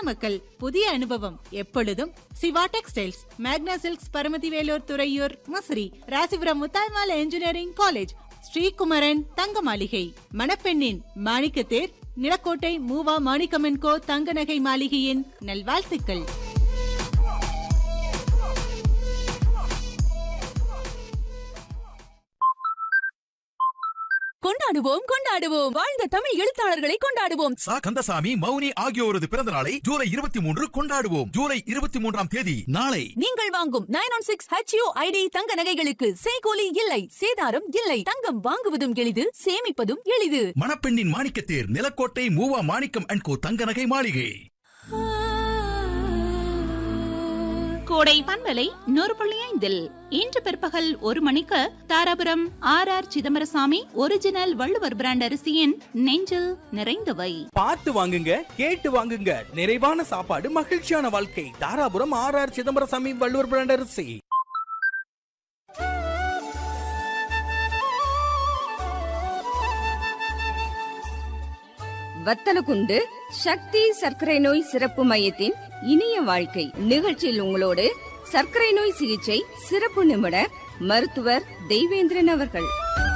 நாமக்கல் புதிய அனுபவம் எப்பொழுதும் சிவா டெக்ஸ்டைல்ஸ் மேக்னா சில்க்ஸ் பரமதி வேலூர் துறையூர் மசரி ராசிபுரம் முத்தாய்மால இன்ஜினியரிங் காலேஜ் ஸ்ரீகுமரன் தங்க மாளிகை மணப்பெண்ணின் மாணிக்கத்தேர் நிலக்கோட்டை மூவா மாணிக்கமன் கோ தங்க நகை மாளிகையின் நல்வாழ்த்துக்கள் கொண்டாடுவோம் கொண்டாடுவோம் வாழ்ந்த தமிழ் எழுத்தாளர்களை கொண்டாடுவோம் சா கந்தசாமி மௌனி ஆகியோரது பிறந்த நாளை ஜூலை இருபத்தி மூன்று கொண்டாடுவோம் ஜூலை இருபத்தி மூன்றாம் தேதி நாளை நீங்கள் வாங்கும் nine one six HU ID தங்க நகைகளுக்கு செய்கூலி இல்லை சேதாரம் இல்லை தங்கம் வாங்குவதும் எளிது சேமிப்பதும் எளிது மணப்பெண்ணின் மாணிக்கத்தேர் நிலக்கோட்டை மூவா மாணிக்கம் அண்ட் கோ தங்க நகை மாளிகை கோடை பண்பலை நூறு புள்ளி ஐந்தில் இன்று பிற்பகல் ஒரு மணிக்கு Dharapuram R R Chidambarasamy original Valluvar brand அரிசியின் நெஞ்சில் நிறைந்தவை பார்த்து வாங்குங்க கேட்டு வாங்குங்க நிறைவான சாப்பாடு மகிழ்ச்சியான வாழ்க்கை Dharapuram R R Chidambarasamy Valluvar brand அரிசி வத்தலகுண்டு சக்தி சர்க்கரை நோய் சிறப்பு மையத்தின் இனிய வாழ்க்கை நிகழ்ச்சியில் உங்களோடு சர்க்கரை நோய் சிகிச்சை சிறப்பு நிபுணர் மருத்துவர் தெய்வேந்திரன் அவர்கள்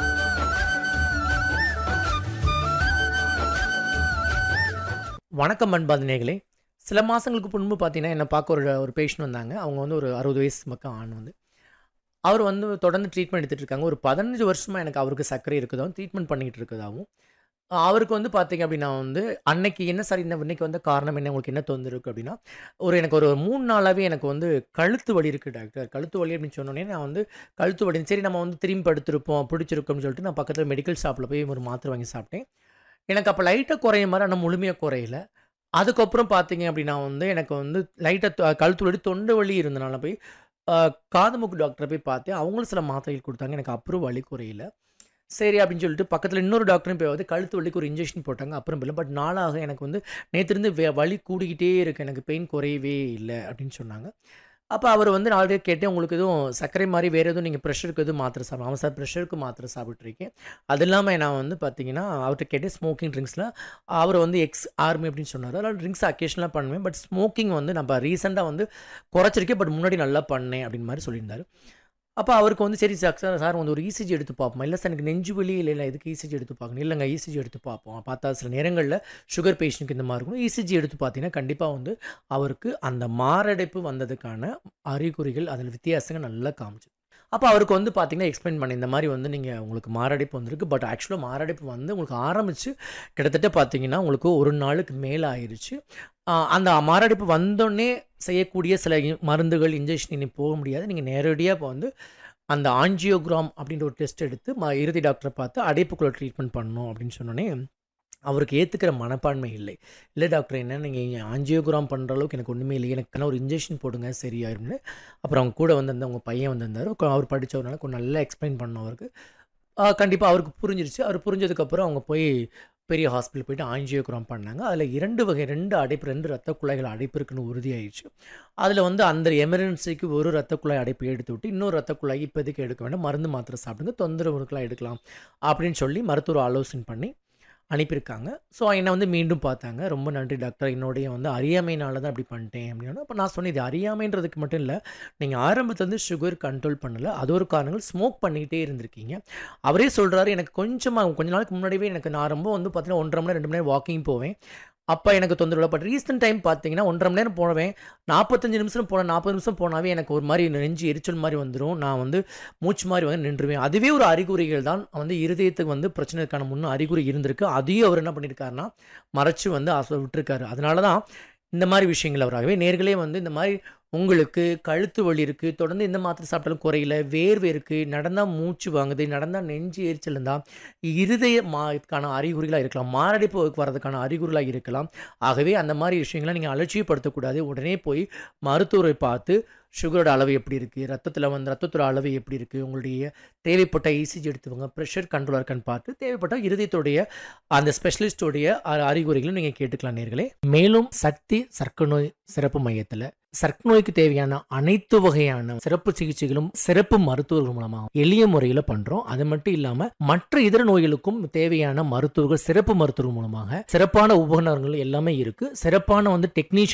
வணக்கம் அன்பாதினேகளே சில மாதங்களுக்கு முன்பு பார்த்தீங்கன்னா என்னை பார்க்க ஒரு ஒரு பேஷண்ட் வந்தாங்க அவங்க வந்து ஒரு அறுபது வயசு மக்கள் ஆண் வந்து அவர் வந்து தொடர்ந்து ட்ரீட்மெண்ட் எடுத்துகிட்டு இருக்காங்க ஒரு பதினஞ்சு வருஷமாக எனக்கு அவருக்கு சர்க்கரை இருக்குதாவும் ட்ரீட்மெண்ட் பண்ணிக்கிட்டு இருக்கதாகவும் அவருக்கு வந்து பார்த்தீங்க அப்படின்னா வந்து அன்னைக்கு என்ன சார் இந்த இன்னைக்கு வந்து காரணம் என்ன உங்களுக்கு என்ன தொந்தரவு இருக்குது அப்படின்னா ஒரு எனக்கு ஒரு மூணு நாளாகவே எனக்கு வந்து கழுத்து வலி இருக்குது டாக்டர் கழுத்து வலி அப்படின்னு சொன்னோடனே நான் வந்து கழுத்து வலி சரி நம்ம வந்து திரும்பி படுத்திருப்போம் பிடிச்சிருக்கோம்னு சொல்லிட்டு நான் பக்கத்தில் மெடிக்கல் ஷாப்பில் போய் ஒரு மாத்திரை வாங்கி சாப்பிட்டேன் எனக்கு அப்போ லைட்டாக குறைய மாதிரி ஆனால் முழுமையாக குறையல அதுக்கப்புறம் பார்த்தீங்க அப்படின்னா வந்து எனக்கு வந்து லைட்டாக கழுத்து வலி தொண்டை வலி இருந்தனால போய் அஹ், காது மூக்கு டாக்டரை போய் பார்த்தேன் அவங்களும் சில மாத்திரைகள் கொடுத்தாங்க எனக்கு அப்புறம் வலி குறையல சரி அப்படின்னு சொல்லிட்டு பக்கத்தில் இன்னொரு டாக்டரும் போய் வந்து கழுத்து வலிக்கு ஒரு இன்ஜெக்ஷன் போட்டாங்க அப்புறம் இல்லை பட் நாளாக எனக்கு வந்து நேற்றிருந்து வே வலி கூடிக்கிட்டே இருக்கு எனக்கு பெயின் குறையவே இல்லை அப்படின்னு சொன்னாங்க அப்போ அவர் வந்து நான் ஆல்ரெடி கேட்டேன் உங்களுக்கு எதுவும் சர்க்கரை மாதிரி வேறு எதுவும் நீங்கள் ப்ரெஷருக்கு எதுவும் மாத்திரை சாப்பிடும் ஆமாம் சார் ப்ரெஷருக்கு மாத்திரை சாப்பிட்ருக்கேன் அது இல்லாமல் நான் வந்து பார்த்தீங்கன்னா அவர்கிட்ட கேட்டேன் ஸ்மோக்கிங் ட்ரிங்க்ஸில் அவர் வந்து எக்ஸ் ஆர்மி அப்படின்னு சொன்னார் அதனால் ட்ரிங்க்ஸ் அக்கேஷனலாக பண்ணுவேன் பட் ஸ்மோக்கிங் வந்து நம்ம ரீசெண்டாக வந்து குறைச்சிருக்கேன் பட் முன்னாடி நல்லா பண்ணேன் அப்படின்னு மாதிரி சொல்லியிருந்தாரு அப்போ அவருக்கு வந்து சரி சார் சார் சார் வந்து ஒரு இசிஜி எடுத்து பார்ப்போம் இல்லை சார் எனக்கு நெஞ்சு வலி இல்லை இல்லை இதுக்கு இசிஜி எடுத்து பார்க்கணும் இல்லைங்க இசிஜி எடுத்து பார்ப்போம் பார்த்தா சில நேரங்களில் சுகர் பேஷண்ட்டுக்கு இந்த மாதிரி இருக்கும் இசிஜி எடுத்து பார்த்தீங்கன்னா கண்டிப்பாக வந்து அவருக்கு அந்த மாரடைப்பு வந்ததுக்கான அறிகுறிகள் அதில் வித்தியாசங்கள் நல்லா காமிச்சு அப்போ அவருக்கு வந்து பார்த்தீங்கன்னா எக்ஸ்பிளைன் பண்ணி இந்த மாதிரி வந்து நீங்கள் உங்களுக்கு மாரடைப்பு வந்திருக்கு பட் ஆக்சுவலாக மாரடைப்பு வந்து உங்களுக்கு ஆரம்பித்து கிட்டத்தட்ட பார்த்தீங்கன்னா உங்களுக்கு ஒரு நாளுக்கு மேலே ஆயிடுச்சு ஆஹ் அந்த மாரடைப்பு வந்தோடனே செய்யக்கூடிய சில இ- மருந்துகள் இன்ஜெக்ஷன் இனி போக முடியாது நீங்கள் நேரடியாக இப்போ வந்து அந்த ஆஞ்சியோகிராம் அப்படின்ற ஒரு டெஸ்ட் எடுத்து ம இறுதி டாக்டரை பார்த்து அடைப்புக்குள்ள ட்ரீட்மெண்ட் பண்ணணும் அப்படின்னு சொன்னோன்னே அவருக்கு ஏற்றுக்கிற மனப்பான்மை இல்லை இல்லை டாக்டர் என்ன நீங்கள் ஆஞ்சியோகிராம் பண்ணுற அளவுக்கு எனக்கு ஒன்றுமே இல்லை எனக்கு ஒரு இன்ஜெக்ஷன் போடுங்க சரியாயிரும்னு அப்புறம் அவங்க கூட வந்து அந்த அவங்க பையன் வந்திருந்தார் கொ- அவர் படித்தவரால கொஞ்சம் நல்லா எக்ஸ்பிளைன் பண்ணோம் அவருக்கு கண்டிப்பாக அவருக்கு புரிஞ்சிருச்சு அவர் புரிஞ்சதுக்கப்புறம் அவங்க போய் பெரிய ஹாஸ்பிட்டல் போயிட்டு ஆஞ்சியோகிராம் பண்ணாங்க அதில் இரண்டு வகை ரெண்டு அடைப்பு ரெண்டு ரத்த குழாய்கள் அடைப்பு இருக்குன்னு உறுதியாயிடுச்சு அதில் வந்து அந்த எமர்ஜென்சிக்கு ஒரு ரத்த குழாய் அடைப்பு எடுத்து விட்டு இன்னொரு ரத்த குழாய் இப்போதைக்கு எடுக்க வேண்டாம் மருந்து மாத்திரை சாப்பிடுங்க தொந்தரவுக்கெல்லாம் எடுக்கலாம் அப்படின்னு சொல்லி மருத்துவர் ஆலோசனை பண்ணி அனுப்பியிருக்காங்க ஸோ என்னை வந்து மீண்டும் பார்த்தாங்க ரொம்ப நன்றி டாக்டர் என்னுடைய வந்து அறியாமையினால தான் அப்படி பண்ணிட்டேன் அப்படின்னு அப்போ நான் சொன்னேன் இது அறியாமைன்றதுக்கு மட்டும் இல்லை நீங்கள் ஆரம்பத்துலேருந்து சுகர் கண்ட்ரோல் பண்ணல அது ஒரு காரணங்கள் ஸ்மோக் பண்ணிக்கிட்டே இருந்திருக்கீங்க அவரே சொல்கிறாரு எனக்கு கொஞ்சமாக கொஞ்ச நாளுக்கு முன்னாடியே எனக்கு நான் ரொம்ப வந்து பார்த்தீங்கன்னா ஒன்றரை மணி நேரம் ரெண்டு மணி நேரம் வாக்கிங் போவேன் அப்போ எனக்கு தொந்தரவு இல்லை பட் ரீசெண்ட் டைம் பார்த்தீங்கன்னா ஒன்றரை மணி நேரம் போனவேன் நாற்பத்தஞ்சு நிமிஷம் போன நாற்பது நிமிஷம் போனாவே எனக்கு ஒரு மாதிரி நெஞ்சு எரிச்சல் மாதிரி வந்துடும் நான் வந்து மூச்சு மாதிரி வந்து நின்றுவேன் அதுவே ஒரு அறிகுறிகள் தான் வந்து இருதயத்துக்கு வந்து பிரச்சனைக்கான முன்ன அறிகுறி இருந்திருக்கு அதையும் அவர் என்ன பண்ணியிருக்காருன்னா மறைச்சு வந்து அச- விட்டுருக்காரு அதனால தான் இந்த மாதிரி விஷயங்கள் அவராகவே நேர்களே வந்து இந்த மாதிரி உங்களுக்கு கழுத்து வலி இருக்குது தொடர்ந்து இந்த மாத்திரை சாப்பிட்டாலும் குறையல வேர்வை இருக்குது நடந்தால் மூச்சு வாங்குது நடந்தால் நெஞ்சு எரிச்சல் இருந்தால் இருதய மாக்கான அறிகுறிகளாக இருக்கலாம் மாரடைப்பு வரதுக்கான அறிகுறிகளாக இருக்கலாம் ஆகவே அந்த மாதிரி விஷயங்களை நீங்கள் அலட்சியப்படுத்தக்கூடாது உடனே போய் மருத்துவரை பார்த்து சுகரோட அளவு எப்படி இருக்குது ரத்தத்தில் வந்து ரத்தத்தோட அளவு எப்படி இருக்குது உங்களுடைய தேவைப்பட்ட இசிஜி எடுத்துவங்க ப்ரெஷர் கண்ட்ரோலாக இருக்கான்னு பார்த்து தேவைப்பட்ட இருதயத்துடைய அந்த ஸ்பெஷலிஸ்டோடைய அ- அறிகுறிகளும் நீங்கள் கேட்டுக்கலாம் நேர்களே மேலும் சக்தி சர்க்கரை நோய் சிறப்பு மையத்தில் சர்க்கரை நோய்க்கு தேவையான அனைத்து வகையான சிறப்பு சிகிச்சைகளும் சிறப்பு மருத்துவர்கள் மூலமாக எளிய முறையில் பண்றோம் அது மட்டும் இல்லாம மற்ற இதர நோய்களுக்கும் தேவையான மருத்துவர்கள் சிறப்பு மருத்துவர்கள் மூலமாக சிறப்பான உபகரணங்கள் எல்லாமே இருக்கு சிறப்பான வந்து டெக்னீஷியன்